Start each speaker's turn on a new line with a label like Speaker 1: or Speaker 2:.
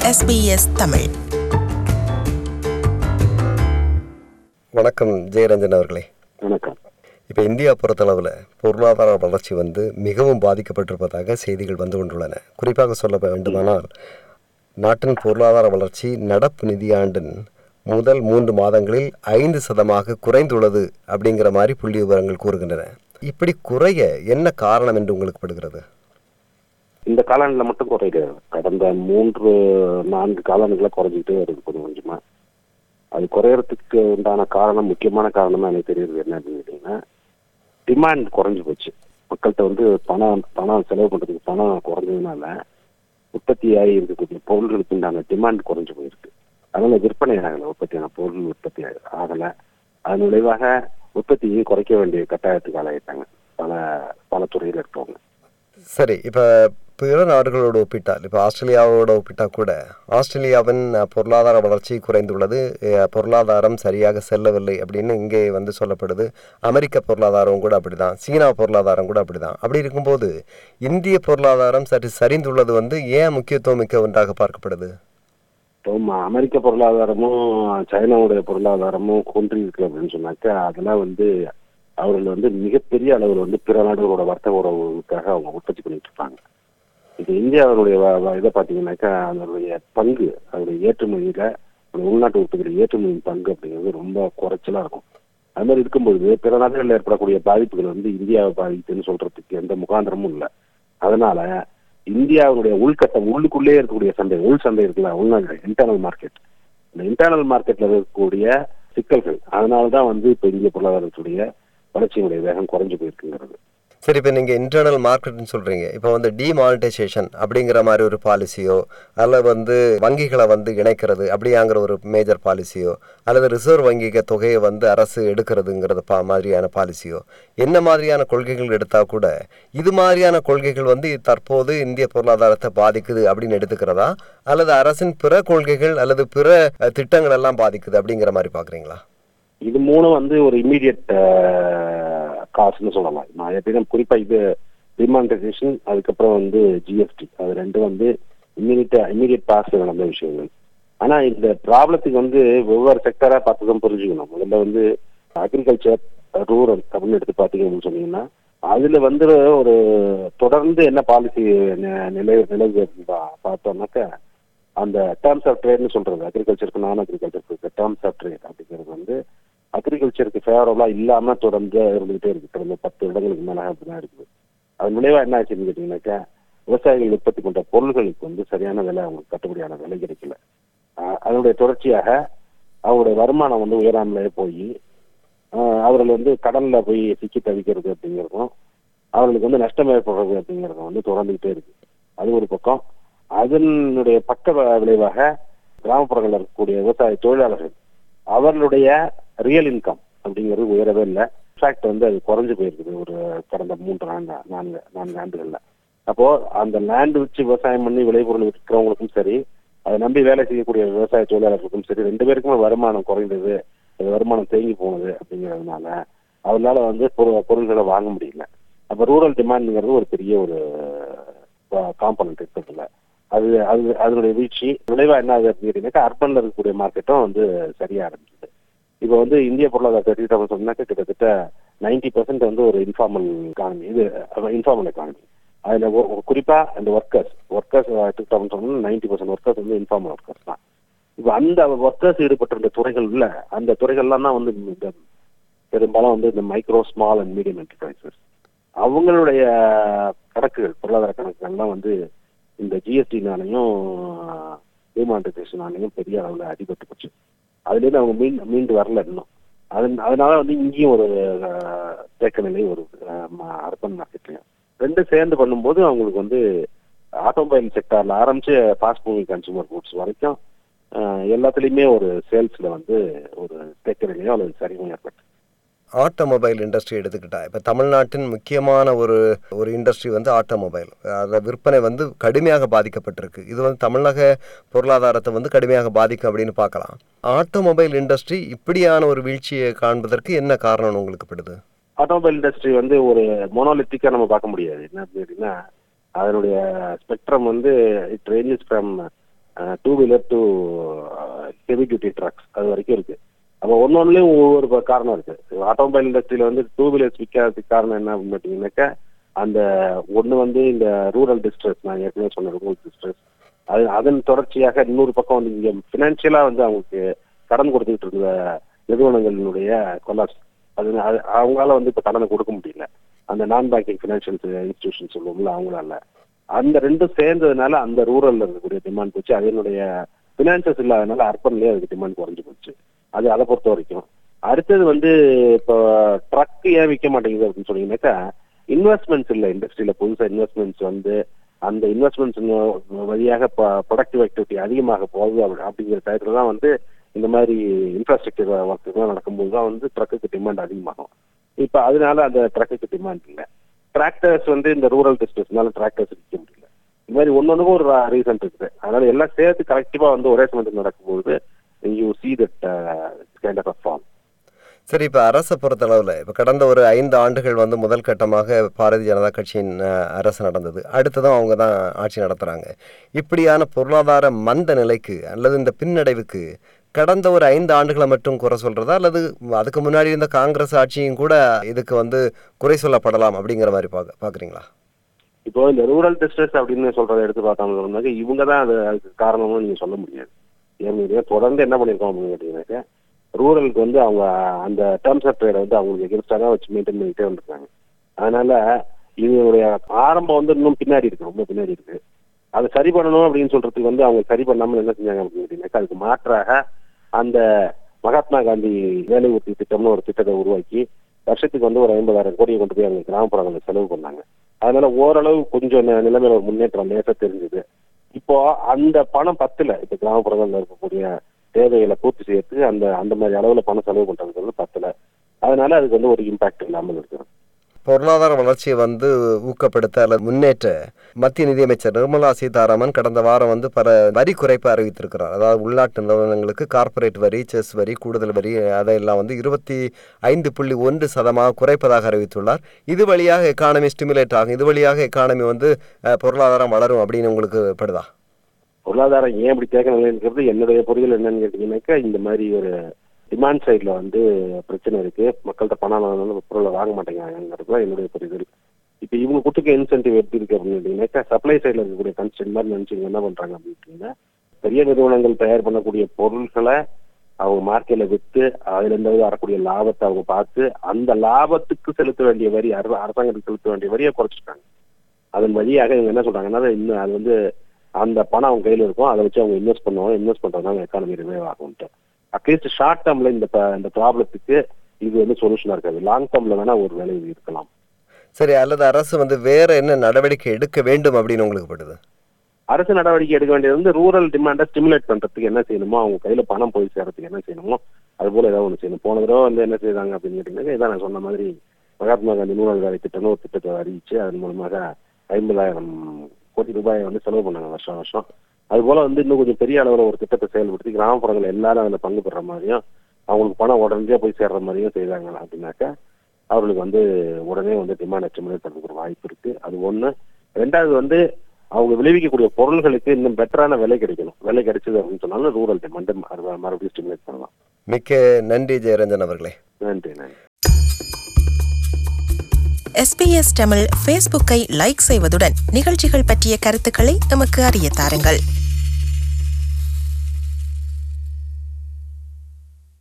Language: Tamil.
Speaker 1: SBS தமிழ்
Speaker 2: வணக்கம் ஜெயரஞ்சன் அவர்களே
Speaker 3: வணக்கம்
Speaker 2: இப்போ இந்தியா பொறுத்தளவில் பொருளாதார வளர்ச்சி வந்து மிகவும் பாதிக்கப்பட்டிருப்பதாக செய்திகள் வந்து கொண்டுள்ளன குறிப்பாக சொல்ல வேண்டுமானால் நாட்டின் பொருளாதார வளர்ச்சி நடப்பு நிதியாண்டின் முதல் மூன்று மாதங்களில் ஐந்து சதமாக குறைந்துள்ளது அப்படிங்கிற மாதிரி புள்ளி விவரங்கள் கூறுகின்றன இப்படி குறைய என்ன காரணம் என்று உங்களுக்கு படுகிறது
Speaker 3: இந்த காலாண்டில் மட்டும் குறையுது கடந்த மூன்று நான்கு காலாண்டுகளை குறைஞ்சிக்கிட்டே வருது கொஞ்சம் கொஞ்சமா அது குறையறதுக்கு உண்டான காரணம் முக்கியமான காரணமா எனக்கு தெரியுது என்ன அப்படின்னு கேட்டீங்கன்னா டிமாண்ட் குறைஞ்சு போச்சு மக்கள்கிட்ட வந்து பணம் பணம் செலவு பண்றதுக்கு பணம் குறைஞ்சதுனால உற்பத்தியாகி இருக்கக்கூடிய பொருள்களுக்கு உண்டான டிமாண்ட் குறைஞ்சு போயிருக்கு அதனால விற்பனை ஆகலை உற்பத்தியான பொருள் உற்பத்தி ஆகலை அதன் விளைவாக உற்பத்தியை குறைக்க வேண்டிய கட்டாயத்துக்கு ஆளாயிட்டாங்க பல பல துறையில் இருக்கவங்க
Speaker 2: சரி இப்போ பிற நாடுகளோடு ஒப்பிட்டால் இப்போ ஆஸ்திரேலியாவோட ஒப்பிட்டா கூட ஆஸ்திரேலியாவின் அஹ், பொருளாதார வளர்ச்சி குறைந்துள்ளது அஹ், பொருளாதாரம் சரியாக செல்லவில்லை அப்படின்னு இங்கே வந்து சொல்லப்படுது அமெரிக்க பொருளாதாரம் கூட அப்படிதான் சீனா பொருளாதாரம் கூட அப்படிதான் அப்படி இருக்கும்போது இந்திய பொருளாதாரம் சற்று சரிந்துள்ளது வந்து ஏன் முக்கியத்துவம் மிக்க ஒன்றாக பார்க்கப்படுது
Speaker 3: இப்போ ம- அமெரிக்க பொருளாதாரமும் சைனாவுடைய பொருளாதாரமும் குன்றி இருக்கு அப்படின்னு சொன்னாக்கா அதெல்லாம் வந்து அவர்கள் வந்து மிகப்பெரிய அளவில் வந்து பிற நாடுகளோட வர்த்தக உறவுக்காக அவங்க உற்பத்தி பண்ணிட்டு இருப்பாங்க இது இந்தியாவுடைய வ- வ- இதை பார்த்தீங்கன்னாக்கா அதனுடைய பங்கு அதனுடைய ஏற்றுமதியில அந்த உள்நாட்டு உற்பத்தியில் ஏற்றுமதியின் பங்கு அப்படிங்கிறது ரொம்ப குறைச்சலா இருக்கும் அது மாதிரி இருக்கும்பொழுது பிற நாடுகளில் ஏற்படக்கூடிய பாதிப்புகள் வந்து இந்தியாவை பாதிக்குதுன்னு சொல்றதுக்கு எந்த முகாந்திரமும் இல்லை அதனால இந்தியாவுடைய உள்கட்டம் உள்ளுக்குள்ளே இருக்கக்கூடிய சந்தை உள் சந்தை இருக்குல்ல உள்நாடு இன்டர்னல் மார்க்கெட் இந்த இன்டர்னல் மார்க்கெட்ல இருக்கக்கூடிய சிக்கல்கள் அதனால தான் வந்து இப்போ இந்திய பொருளாதாரத்துடைய வளர்ச்சியினுடைய வேகம் குறைஞ்சு போயிருக்குங்கிறது
Speaker 2: சரி இப்போ நீங்கள் இன்டர்னல் மார்க்கெட்னு சொல்கிறீங்க இப்போ வந்து டிமானிட்டைசேஷன் அப்படிங்கிற மாதிரி ஒரு பாலிசியோ அல்லது வந்து வங்கிகளை வந்து இணைக்கிறது அப்படியாங்கிற ஒரு மேஜர் பாலிசியோ அல்லது ரிசர்வ் வங்கிக தொகையை வந்து அரசு எடுக்கிறதுங்கிறது பா மாதிரியான பாலிசியோ என்ன மாதிரியான கொள்கைகள் எடுத்தால் கூட இது மாதிரியான கொள்கைகள் வந்து தற்போது இந்திய பொருளாதாரத்தை பாதிக்குது அப்படின்னு எடுத்துக்கிறதா அல்லது அரசின் பிற கொள்கைகள் அல்லது பிற அஹ், திட்டங்கள் எல்லாம் பாதிக்குது அப்படிங்கிற மாதிரி பார்க்குறீங்களா
Speaker 3: இது மூணும் வந்து ஒரு இம்மீடியட் காசுன்னு சொல்லலாம் நான் எப்படின்னா குறிப்பா இது டிமானிட்டைசேஷன் அதுக்கப்புறம் வந்து ஜிஎஸ்டி அது ரெண்டும் வந்து இம்மீடியட் இம்மீடியட் பாஸ் நடந்த விஷயங்கள் ஆனா இந்த ப்ராப்ளத்துக்கு வந்து ஒவ்வொரு செக்டரா பார்த்து தான் புரிஞ்சுக்கணும் முதல்ல வந்து அக்ரிகல்ச்சர் ரூரல் அப்படின்னு எடுத்து பார்த்தீங்கன்னு சொன்னீங்கன்னா அதுல வந்து ஒரு தொடர்ந்து என்ன பாலிசி நிலை நிலவு பார்த்தோம்னாக்கா அந்த டேர்ம்ஸ் ஆஃப் ட்ரேட்னு சொல்றது அக்ரிகல்ச்சருக்கு நான் அக்ரிகல்ச்சருக்கு டேர்ம்ஸ் ஆஃப் ட்ரேட் அப்படிங்கிறது வந்து அக்ரிகல்ச்சருக்கு ஃபேவரபுளா இல்லாம தொடர்ந்து இருந்துகிட்டே இருக்கு கடந்த பத்து இடங்களுக்கு மேல அப்படிதான் இருக்குது அதன் விளைவா என்ன ஆச்சுன்னு கேட்டீங்கன்னாக்கா விவசாயிகள் உற்பத்தி பண்ற பொருள்களுக்கு வந்து சரியான விலை அவங்களுக்கு கட்டுப்படியான விலை கிடைக்கல ஆஹ் அதனுடைய தொடர்ச்சியாக அவங்களுடைய வருமானம் வந்து உயராமலே போய் ஆஹ் அவர்கள் வந்து கடல்ல போய் சிக்கி தவிக்கிறது அப்படிங்கிறதும் அவர்களுக்கு வந்து நஷ்டம் ஏற்படுறது அப்படிங்கிறதும் வந்து தொடர்ந்துகிட்டே இருக்கு அது ஒரு பக்கம் அதனுடைய பக்க வ- விளைவாக கிராமப்புறங்களில் இருக்கக்கூடிய விவசாய தொழிலாளர்கள் அவர்களுடைய ரியல் இன்கம் அப்படிங்கிறது உயரவே இல்லை இன்ஃபேக்ட் வந்து அது குறைஞ்சு போயிருக்குது ஒரு கடந்த மூன்று ஆண்டு நான்கு நான்கு ஆண்டுகள்ல அப்போ அந்த லேண்ட் வச்சு விவசாயம் பண்ணி விளைபொருள் விற்கிறவங்களுக்கும் சரி அதை நம்பி வேலை செய்யக்கூடிய விவசாய தொழிலாளர்களுக்கும் சரி ரெண்டு பேருக்குமே வருமானம் குறைந்தது அது வருமானம் தேங்கி போனது அப்படிங்கிறதுனால அவர்களால வந்து பொரு- பொருள்களை வாங்க முடியல அப்ப ரூரல் டிமாண்ட்ங்கிறது ஒரு பெரிய ஒரு காம்பனன்ட் இருக்கிறதுல அது அது அதனுடைய வீழ்ச்சி விளைவா என்ன ஆகுது அப்படின்னு கேட்டீங்கன்னாக்கா அர்பன்ல இருக்கக்கூடிய மார்க்கெட்டும் வந்து சரியா ஆரம்பிக்குது இப்போ வந்து இந்திய பொருளாதாரத்தை எடுத்துக்கிட்டோம்னு சொன்னாக்கா கிட்டத்தட்ட நைன்டி பர்சன்ட் வந்து ஒரு இன்ஃபார்மல் எக்கானமி இது இன்ஃபார்மல் எக்கானமி அதுல ஒ- ஒ- குறிப்பா அந்த ஒர்க்கர்ஸ் ஒர்க்கர்ஸ் எடுத்துக்கிட்டோம்னு சொன்னா நைன்டி பர்சன்ட் ஒர்க்கர்ஸ் வந்து இன்ஃபார்மல் ஒர்க்கர்ஸ் தான் இப்போ அந்த ஒர்க்கர்ஸ் ஈடுபட்டிருந்த துறைகள் இல்ல அந்த துறைகள்லாம் தான் வந்து இந்த பெரும்பாலும் வந்து இந்த micro small and medium enterprises அவங்களுடைய கணக்குகள் பொருளாதார கணக்குகள்லாம் வந்து இந்த ஜிஎஸ்டினாலையும் டிமானிட்டைசேஷனாலையும் பெரிய அளவில் அடிபட்டு போச்சு அதுலேருந்து அவங்க மீண்டு மீண்டு வரல இன்னும் அதன் அதனால வந்து இங்கேயும் ஒரு அஹ், தேக்க நிலை ஒரு அர்பன் மார்க்கெட்லையும் ரெண்டும் சேர்ந்து பண்ணும்போது அவங்களுக்கு வந்து ஆட்டோமொபைல் செக்டார்ல ஆரம்பிச்சு ஃபாஸ்ட் மூவிங் கன்சூமர் குட்ஸ் வரைக்கும் அஹ், எல்லாத்துலேயுமே ஒரு சேல்ஸ்ல வந்து ஒரு தேக்க நிலையோ அல்லது சரிவும் ஏற்பட்டு
Speaker 2: ஆட்டோமொபைல் இண்டஸ்ட்ரி எடுத்துக்கிட்டா இப்போ தமிழ்நாட்டின் முக்கியமான ஒரு ஒரு இண்டஸ்ட்ரி வந்து ஆட்டோமொபைல் அதில் விற்பனை வந்து கடுமையாக பாதிக்கப்பட்டிருக்கு இது வந்து தமிழக பொருளாதாரத்தை வந்து கடுமையாக பாதிக்கும் அப்படின்னு பார்க்கலாம் ஆட்டோமொபைல் இண்டஸ்ட்ரி இப்படியான ஒரு வீழ்ச்சியை காண்பதற்கு என்ன காரணம் உங்களுக்கு படுது
Speaker 3: ஆட்டோமொபைல் இண்டஸ்ட்ரி வந்து ஒரு மோனோலித்திக்கா நம்ம பார்க்க முடியாது என்ன அப்படின்னா அதனுடைய ஸ்பெக்ட்ரம் வந்து it ranges from two wheeler to heavy duty trucks அது வரைக்கும் இருக்கு அப்போ ஒன்னொன்னுலயும் ஒவ்வொரு ப- காரணம் இருக்கு ஆட்டோமொபைல் இண்டஸ்ட்ரியில வந்து டூ வீலர்ஸ் விற்காததுக்கு காரணம் என்ன அப்படின்னு பார்த்தீங்கன்னாக்கா அந்த ஒண்ணு வந்து இந்த ரூரல் டிஸ்ட்ரெஸ் நான் ஏற்கனவே சொன்ன ரூரல் டிஸ்ட்ரெஸ் அது அதன் தொடர்ச்சியாக இன்னொரு பக்கம் வந்து இங்க பினான்சியலா வந்து அவங்களுக்கு கடன் கொடுத்துட்டு இருந்த நிறுவனங்களினுடைய கொலாப்ஸ் அது அது- அவங்களால வந்து இப்ப கடனை கொடுக்க முடியல அந்த நான் பேங்கிங் பினான்சியல் இன்ஸ்டிடியூஷன் சொல்லுவோம்ல அவங்களால அந்த ரெண்டும் சேர்ந்ததுனால அந்த ரூரல்ல இருக்கக்கூடிய டிமாண்ட் போச்சு அதனுடைய பினான்சஸ் இல்லாதனால அர்பன்லயே அதுக்கு டிமாண்ட் குறைஞ்சு போச்சு அது அதை பொறுத்த வரைக்கும் அடுத்தது வந்து இப்போ ட்ரக் ஏன் விற்க மாட்டேங்குது அப்படின்னு சொன்னீங்கன்னாக்கா இன்வெஸ்ட்மெண்ட்ஸ் இல்லை இண்டஸ்ட்ரியில புதுசா இன்வெஸ்ட்மெண்ட்ஸ் வந்து அந்த இன்வெஸ்ட்மெண்ட்ஸ் வழியாக ப்ரொடக்டிவ் ஆக்டிவிட்டி அதிகமாக போகுது அப்படி- அப்படிங்கிற டயத்துல தான் வந்து இந்த மாதிரி இன்ஃப்ராஸ்ட்ரக்சர் ஒர்க்குலாம் நடக்கும்போது தான் வந்து ட்ரக்குக்கு டிமாண்ட் அதிகமாகும் இப்போ அதனால அந்த ட்ரக்குக்கு டிமாண்ட் இல்லை டிராக்டர்ஸ் வந்து இந்த ரூரல் டிஸ்ட்ரிக்ட்னால டிராக்டர்ஸ் விற்க முடியல இந்த மாதிரி ஒன்னொன்னுக்கும் ஒரு ரீசன் இருக்குது அதனால எல்லாம் சேர்த்து கலெக்டிவா வந்து ஒரே சமயத்தில் நடக்கும்போது you see that kind of form
Speaker 2: சரி இப்போ அரசை பொறுத்தளவில் இப்போ கடந்த ஒரு ஐந்து ஆண்டுகள் வந்து முதல் கட்டமாக பாரதிய ஜனதா கட்சியின் அஹ், அரசு நடந்தது அடுத்ததும் அவங்க தான் ஆட்சி நடத்துகிறாங்க இப்படியான பொருளாதார மந்த நிலைக்கு அல்லது இந்த பின்னடைவுக்கு கடந்த ஒரு ஐந்து ஆண்டுகளை மட்டும் குறை சொல்றதா அல்லது அதுக்கு முன்னாடி இருந்த காங்கிரஸ் ஆட்சியும் கூட இதுக்கு வந்து குறை சொல்லப்படலாம் அப்படிங்கிற மாதிரி பார்க்க பார்க்குறீங்களா
Speaker 3: இப்போ இந்த ரூரல் டிஸ்ட்ரெஸ் அப்படின்னு சொல்றதை எடுத்து பார்த்தோம்னாக்க இவங்க தான் அது அதுக்கு காரணம்னு நீங்க சொல்ல முடியாது ஏன்னா தொடர்ந்து என்ன பண்ணிருக்கோம் அப்படின்னு கேட்டீங்கன்னாக்க ரூரலுக்கு வந்து அவங்க அந்த டேர்ம்ஸ் ஆஃப் ட்ரேட் வந்து அவங்களுக்கு எகென்ஸ்டா தான் வச்சு மெயின்டைன் பண்ணிட்டே வந்துருக்காங்க அதனால இவங்களுடைய ஆரம்பம் வந்து இன்னும் பின்னாடி இருக்கு ரொம்ப பின்னாடி இருக்கு அதை சரி பண்ணணும் அப்படின்னு சொல்றதுக்கு வந்து அவங்க சரி பண்ணாமல் என்ன செஞ்சாங்க அப்படின்னு கேட்டீங்கன்னாக்கா அதுக்கு மாற்றாக அந்த மகாத்மா காந்தி வேலை உறுதி திட்டம்னு ஒரு திட்டத்தை உருவாக்கி வருஷத்துக்கு வந்து ஒரு ஐம்பதாயிரம் கோடியை கொண்டு போய் அவங்க கிராமப்புறங்களில் செலவு பண்ணாங்க அதனால ஓரளவு கொஞ்சம் நி- நிலைமையில ஒரு முன்னேற்றம் லேசா தெரிஞ்சது இப்போ அந்த பணம் பத்துல இப்ப கிராமப்புறங்கள்ல இருக்கக்கூடிய தேவைகளை பூர்த்தி செய்யறதுக்கு அந்த அந்த மாதிரி அளவுல பணம் செலவு பண்றதுக்கு வந்து பத்தல அதனால அதுக்கு வந்து ஒரு இம்பாக்ட் இல்லாமல் இருக்கு
Speaker 2: பொருளாதார வளர்ச்சியை வந்து ஊக்கப்படுத்த அல்லது முன்னேற்ற மத்திய நிதியமைச்சர் நிர்மலா சீதாராமன் கடந்த வாரம் வந்து பல வரி குறைப்பு அறிவித்திருக்கிறார் அதாவது உள்நாட்டு நிறுவனங்களுக்கு கார்ப்பரேட் வரி செஸ் வரி கூடுதல் வரி அதையெல்லாம் வந்து இருபத்தி ஐந்து புள்ளி ஒன்று சதமாக குறைப்பதாக அறிவித்துள்ளார் இது வழியாக எக்கானமி ஸ்டிமுலேட் ஆகும் இது வழியாக எக்கானமி வந்து அஹ், பொருளாதாரம் வளரும் அப்படின்னு உங்களுக்கு படுதா
Speaker 3: பொருளாதாரம் ஏன் இப்படி தேக்க நிலைங்கிறது என்னுடைய புரிதல் என்னன்னு கேட்டீங்கன்னாக்கா இந்த மாதிரி ஒரு டிமாண்ட் சைட்ல வந்து பிரச்சனை இருக்கு மக்கள்கிட்ட பணம் இல்லாதனால பொருளை வாங்க மாட்டேங்கிறாங்கிறது தான் என்னுடைய புரிதல் இப்ப இவங்க கொடுத்துக்க இன்சென்டிவ் எப்படி இருக்கு அப்படின்னு கேட்டீங்கன்னாக்கா சப்ளை சைட்ல இருக்கக்கூடிய கன்ஸ்டன்ட் மாதிரி நினைச்சீங்க என்ன பண்றாங்க அப்படின்னு கேட்டீங்கன்னா பெரிய நிறுவனங்கள் தயார் பண்ணக்கூடிய பொருட்களை அவங்க மார்க்கெட்ல வித்து அதுல இருந்து வரக்கூடிய லாபத்தை அவங்க பார்த்து அந்த லாபத்துக்கு செலுத்த வேண்டிய வரி அரச- அரசாங்கத்துக்கு செலுத்த வேண்டிய வரியை குறைச்சிருக்காங்க அதன் வழியாக இவங்க என்ன சொல்றாங்கன்னா அது இன்னும் அது வந்து அந்த பணம் அவங்க கையில இருக்கும் அதை வச்சு அவங்க இன்வெஸ்ட் பண்ணுவாங்க இன்வெஸ்ட் பண்றதுனால எக்கானமி ரிவைவ் ஆகும்ட்டு அட்லீஸ்ட் ஷார்ட் டேர்ம்ல இந்த ப- இந்த ப்ராப்ளத்துக்கு இது வந்து சொல்யூஷனா இருக்காது லாங் டேர்ம்ல வேணா ஒரு வேலை இருக்கலாம்
Speaker 2: சரி அல்லது அரசு வந்து வேற என்ன நடவடிக்கை எடுக்க வேண்டும் அப்படின்னு உங்களுக்கு படுது
Speaker 3: அரசு நடவடிக்கை எடுக்க வேண்டியது வந்து ரூரல் டிமாண்டை ஸ்டிமுலேட் பண்றதுக்கு என்ன செய்யணுமோ அவங்க கையில பணம் போய் சேர்றதுக்கு என்ன செய்யணுமோ அது போல ஏதாவது ஒன்று செய்யணும் போன தடவை வந்து என்ன செய்தாங்க அப்படின்னு கேட்டீங்கன்னா இதான் நான் சொன்ன மாதிரி மகாத்மா காந்தி நூறாவது வேலை திட்டம்னு ஒரு திட்டத்தை அறிவிச்சு அதன் மூலமாக ஐம்பதாயிரம் கோடி ரூபாயை வந்து செலவு பண்ணாங்க வருஷம் வருஷம் அது போல வந்து இன்னும் கொஞ்சம் பெரிய அளவுல ஒரு திட்டத்தை செயல்படுத்தி கிராமப்புறங்கள் எல்லாரும் அதுல பங்கு பெற மாதிரியும் அவங்களுக்கு பணம் உடனே போய் சேர்ற மாதிரியும் செய்தாங்க அப்படின்னாக்கா அவர்களுக்கு வந்து உடனே வந்து டிமாண்ட் ஸ்டிமுலேட் பண்றதுக்கு ஒரு வாய்ப்பு இருக்கு அது ஒண்ணு ரெண்டாவது வந்து அவங்க விளைவிக்கக்கூடிய பொருள்களுக்கு இன்னும் பெட்டரான விலை கிடைக்கணும் விலை கிடைச்சது அப்படின்னு சொன்னாலும் ரூரல் டிமாண்ட் மறுபடியும் ஸ்டிமுலேட் பண்ணலாம்
Speaker 2: மிக்க நன்றி ஜெயரஞ்சன் அவர்களே
Speaker 3: நன்றி நன்றி
Speaker 1: எஸ்பிஎஸ் தமிழ் ஃபேஸ்புக்கை லைக் செய்வதுடன் நிகழ்ச்சிகள் பற்றிய கருத்துக்களை எமக்கு அறிய தாருங்கள்